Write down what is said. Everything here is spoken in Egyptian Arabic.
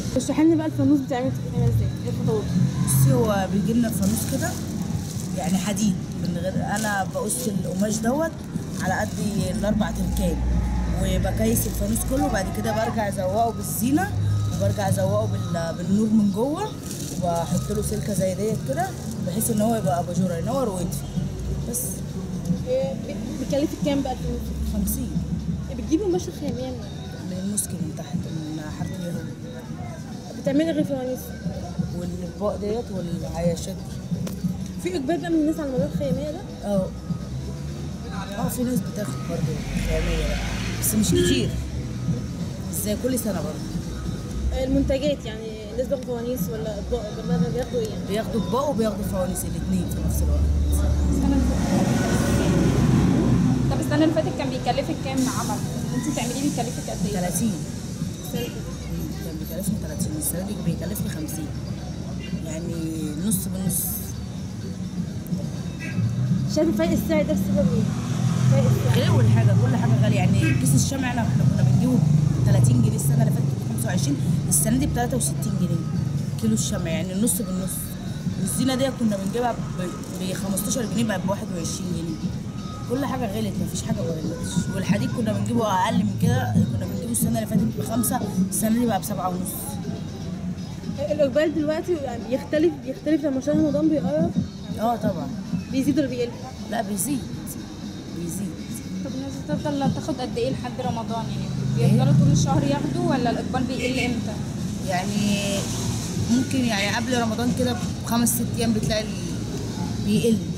اشرحي لنا بقى الفانوس بتعمل بتعمل ازاي ايه الخطوات بصي هو بيجي لنا فانوس كده يعني حديد من غير انا بقص القماش دوت على قد الاربع تركان وبكيس الفانوس كله وبعد كده برجع ازوقه بالزينه وبرجع ازوقه بال- بالنور من جوه واحط له سلكه زي ديت كده بحيث ان هو يبقى اباجوره ينور ويطفي بس إيه بي- بيكلفك كام بقى الفانوس 50 بتجيبي قماش الخياميه منين من المسكن من تحت من حاره اليهود بتعملي غير فوانيس والاطباق ديت والعياشات دي في اقبال بقى من الناس على الموضوع الخياميه ده اه اه في ناس بتاخد برضه خيامية بقى. بس مش كتير مش زي كل سنة برضه المنتجات يعني الناس بياخدوا فوانيس ولا اطباق ولا بياخدوا ايه يعني بياخدوا اطباق وبياخدوا فوانيس الاتنين في نفس الوقت السنة اللي فاتت طب السنة اللي فاتت كان بيكلفك كام عمل؟ انت تعمليه بيكلفك قد ايه؟ 30 السنة اللي فاتت. مم، كان بيكلفني 30 السنة دي بيكلفني 50 يعني نص بالنص شايفه فرق السعر ده بسبب ايه؟ فرق السعر غير حاجة كل حاجة غالية يعني كيس الشمع احنا احنا كنا بنجيبه ب 30 جنيه السنة اللي فاتت ب 25 السنة دي ب 63 جنيه كيلو الشمع يعني النص بالنص والزينة دي كنا بنجيبها ب 15 جنيه بقت ب 21 جنيه كل حاجة غلت مفيش حاجة ما غلتش والحديد كنا بنجيبه أقل من كده كنا بنجيبه السنة اللي فاتت بخمسة السنة دي بقى بسبعة ونص الاقبال دلوقتي يعني بيختلف بيختلف لما شهر رمضان بيقرب اه طبعا بيزيد ولا بيقل؟ لا بيزيد بيزيد طب الناس بتفضل تاخد قد ايه لحد رمضان يعني بيفضلوا طول الشهر ياخدوا ولا الإقبال بيقل امتى؟ يعني ممكن يعني قبل رمضان كده بخمس ست ايام بتلاقي ال- بيقل